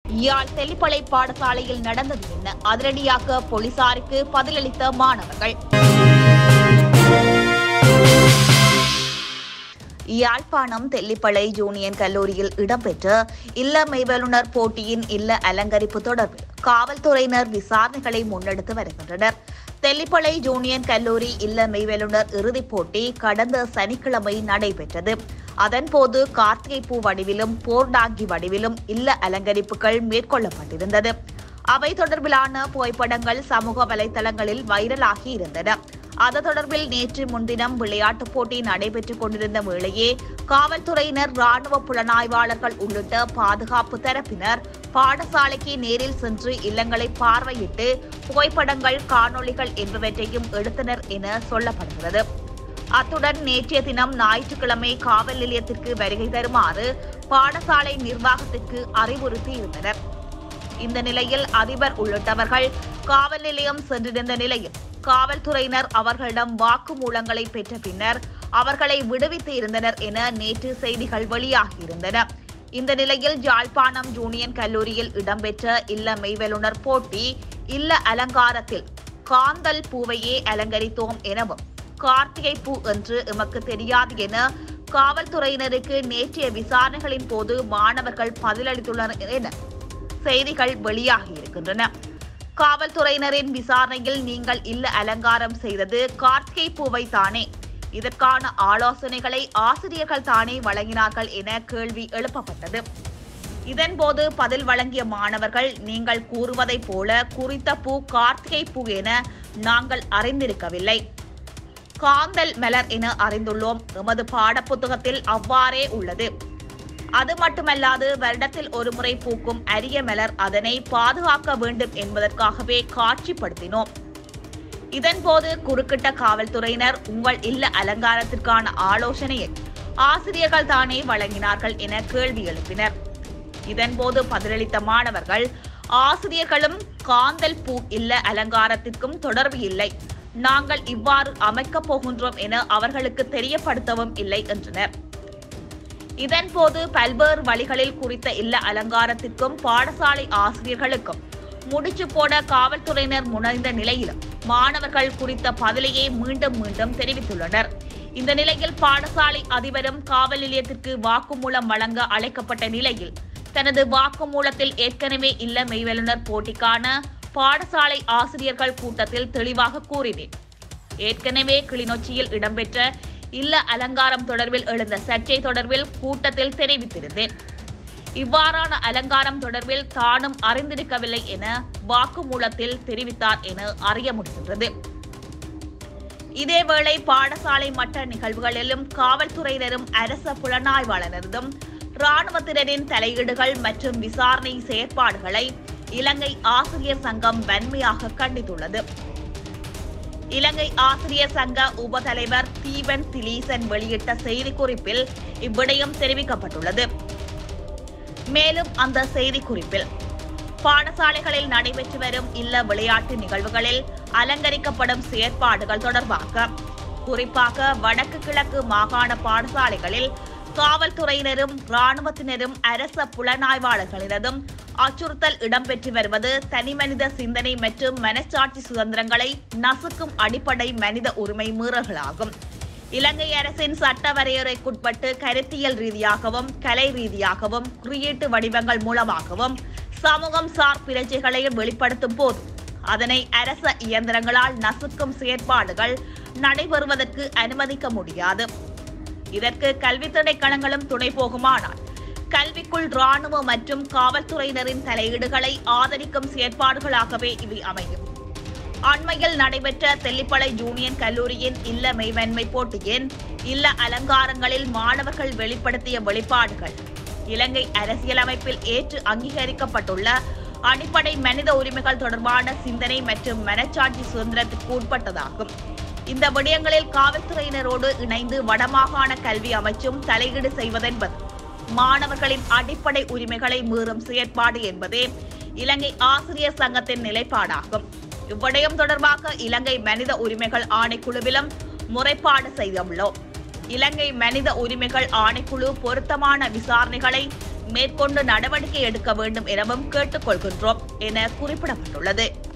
யாழ் தெல்லிப்பளை பாடசாலையில் நடந்தது என்ன அதிரடியாக போலீசாருக்கு பதிலளித்த மாணவர்கள் யாழ்ப்பாணம் தெல்லிப்பளை ஜூனியன் கல்லூரியில் இடம்பெற்ற இல்ல மெய்வல்லுனர் போட்டியின் இல்ல அலங்கரிப்பு தொடர்பில் காவல்துறையினர் விசாரணைகளை முன்னெடுத்து வருகின்றனர் தெல்லிப்பளை ஜூனியன் கல்லூரி இல்ல மெய்வல்லுனர் இறுதிப் போட்டி கடந்த சனிக்கிழமை நடைபெற்றது அதன்போது கார்த்திகை பூ வடிவிலும் போர்டாங்கி வடிவிலும் இல்ல அலங்கரிப்புகள் மேற்கொள்ளப்பட்டிருந்தது அவை தொடர்பிலான புகைப்படங்கள் சமூக வலைதளங்களில் வைரலாகி இருந்தன அது தொடர்பில் நேற்று முன்தினம் விளையாட்டுப் போட்டி நடைபெற்றுக் கொண்டிருந்த வேளையே காவல்துறையினர் ராணுவ புலனாய்வாளர்கள் உள்ளிட்ட பாதுகாப்பு தரப்பினர் பாடசாலைக்கு நேரில் சென்று இல்லங்களை பார்வையிட்டு புகைப்படங்கள் காணொளிகள் என்பவற்றையும் எடுத்தனர் என சொல்லப்படுகிறது அத்துடன் நேற்றைய தினம் ஞாயிற்றுக்கிழமை காவல் நிலையத்திற்கு வருகை தருமாறு பாடசாலை நிர்வாகத்திற்கு அறிவுறுத்தி இருந்தனர் இந்த நிலையில் அதிபர் உள்ளிட்டவர்கள் காவல் நிலையம் சென்றிருந்த நிலையில் காவல்துறையினர் அவர்களிடம் வாக்குமூலங்களை பெற்ற பின்னர் அவர்களை விடுவித்து இருந்தனர் என நேற்று செய்திகள் வெளியாகியிருந்தன இந்த நிலையில் யாழ்ப்பாணம் ஜூனியன் கல்லூரியில் இடம்பெற்ற இல்ல மெய்வெலுனர் போட்டி இல்ல அலங்காரத்தில் காந்தல் பூவையே அலங்கரித்தோம் எனவும் கார்த்திகை பூ என்று எமக்கு தெரியாது என காவல்துறையினருக்கு நேற்றைய விசாரணைகளின் போது மாணவர்கள் பதிலளித்துள்ளனர் என செய்திகள் வெளியாகியிருக்கின்றன காவல்துறையினரின் விசாரணையில் நீங்கள் இல்ல அலங்காரம் செய்தது கார்த்திகை பூவை தானே இதற்கான ஆலோசனைகளை ஆசிரியர்கள் தானே வழங்கினார்கள் என கேள்வி எழுப்பப்பட்டது இதன்போது பதில் வழங்கிய மாணவர்கள் நீங்கள் கூறுவதைப் போல குறித்த பூ கார்த்திகை பூ என நாங்கள் அறிந்திருக்கவில்லை காந்தல் மலர் என அறிந்துள்ளோம் எமது பாடப்புத்தகத்தில் அவ்வாறே உள்ளது அது மட்டுமல்லாது வருடத்தில் ஒருமுறை பூக்கும் அரிய மலர் அதனை பாதுகாக்க வேண்டும் என்பதற்காகவே காட்சிப்படுத்தினோம் இதன்போது குறுக்கிட்ட காவல்துறையினர் உங்கள் இல்ல அலங்காரத்திற்கான ஆலோசனையை ஆசிரியர்கள் தானே வழங்கினார்கள் என கேள்வி எழுப்பினர் இதன்போது பதிலளித்த மாணவர்கள் ஆசிரியர்களும் காந்தல் பூ இல்ல அலங்காரத்திற்கும் தொடர்பு இல்லை நாங்கள் இவ்வாறு அமைக்கப் போகின்றோம் என அவர்களுக்கு தெரியப்படுத்தவும் இல்லை என்றனர் இதன்போது பல்வேறு வழிகளில் குறித்த இல்ல அலங்காரத்திற்கும் பாடசாலை ஆசிரியர்களுக்கும் முடிச்சு போட காவல்துறையினர் முனைந்த நிலையிலும் மாணவர்கள் குறித்த பதிலையே மீண்டும் மீண்டும் தெரிவித்துள்ளனர் இந்த நிலையில் பாடசாலை அதிபரும் காவல் நிலையத்திற்கு வாக்குமூலம் வழங்க அழைக்கப்பட்ட நிலையில் தனது வாக்குமூலத்தில் ஏற்கனவே இல்ல மெய்வல்லுனர் போட்டிக்கான பாடசாலை ஆசிரியர்கள் கூட்டத்தில் தெளிவாக கூறினேன் ஏற்கனவே கிளிநொச்சியில் இடம்பெற்ற இல்ல அலங்காரம் தொடர்பில் எழுந்த சர்ச்சை தொடர்பில் கூட்டத்தில் தெரிவித்திருந்தேன் இவ்வாறான அலங்காரம் தொடர்பில் தானும் அறிந்திருக்கவில்லை என வாக்குமூலத்தில் தெரிவித்தார் என அறிய முடிகின்றது இதேவேளை பாடசாலை மட்ட நிகழ்வுகளிலும் காவல்துறையினரும் அரச புலனாய்வாளரிடம் ராணுவத்தினரின் தலையீடுகள் மற்றும் விசாரணை செயற்பாடுகளை இலங்கை ஆசிரியர் சங்கம் வன்மையாக கண்டித்துள்ளது இலங்கை ஆசிரியர் சங்க உபதலைவர் தீவன் திலீசன் வெளியிட்ட செய்திக்குறிப்பில் இவ்விடயம் தெரிவிக்கப்பட்டுள்ளது மேலும் அந்த செய்திக்குறிப்பில் பாடசாலைகளில் நடைபெற்று வரும் இல்ல விளையாட்டு நிகழ்வுகளில் அலங்கரிக்கப்படும் செயற்பாடுகள் தொடர்பாக குறிப்பாக வடக்கு கிழக்கு மாகாண பாடசாலைகளில் காவல்துறையினரும் இராணுவத்தினரும் அரச புலனாய்வாளர்களினதும் அச்சுறுத்தல் இடம்பெற்று வருவது தனிமனித சிந்தனை மற்றும் மனச்சாட்சி சுதந்திரங்களை நசுக்கும் அடிப்படை மனித உரிமை மீறல்களாகும் இலங்கை அரசின் சட்ட வரையறைக்குட்பட்டு கருத்தியல் ரீதியாகவும் கலை ரீதியாகவும் குறியீட்டு வடிவங்கள் மூலமாகவும் சமூகம் சார் பிரச்சைகளை வெளிப்படுத்தும் போது அதனை அரச இயந்திரங்களால் நசுக்கும் செயற்பாடுகள் நடைபெறுவதற்கு அனுமதிக்க முடியாது இதற்கு கல்வி திணைக்களங்களும் துணை போகுமானால் கல்விக்குள் ராணுவ மற்றும் காவல்துறையினரின் தலையீடுகளை ஆதரிக்கும் செயற்பாடுகளாகவே இவை அமையும் அண்மையில் நடைபெற்ற தெல்லிப்பளை ஜூனியன் கல்லூரியின் இல்ல மெய்வன்மை போட்டியின் இல்ல அலங்காரங்களில் மாணவர்கள் வெளிப்படுத்திய வெளிப்பாடுகள் இலங்கை அரசியலமைப்பில் ஏற்று அங்கீகரிக்கப்பட்டுள்ள அடிப்படை மனித உரிமைகள் தொடர்பான சிந்தனை மற்றும் மனச்சாட்சி சுதந்திரத்திற்கு உட்பட்டதாகும் இந்த விடயங்களில் காவல்துறையினரோடு இணைந்து வடமாகாண கல்வி அமைச்சும் தலையீடு செய்வதென்பது மாணவர்களின் அடிப்படை உரிமைகளை மீறும் செயற்பாடு என்பதே இலங்கை ஆசிரியர் சங்கத்தின் நிலைப்பாடாகும் இவ்விடயம் தொடர்பாக இலங்கை மனித உரிமைகள் ஆணைக்குழுவிலும் முறைப்பாடு செய்துள்ளோம் இலங்கை மனித உரிமைகள் ஆணைக்குழு பொருத்தமான விசாரணைகளை மேற்கொண்டு நடவடிக்கை எடுக்க வேண்டும் எனவும் கேட்டுக்கொள்கின்றோம் என குறிப்பிடப்பட்டுள்ளது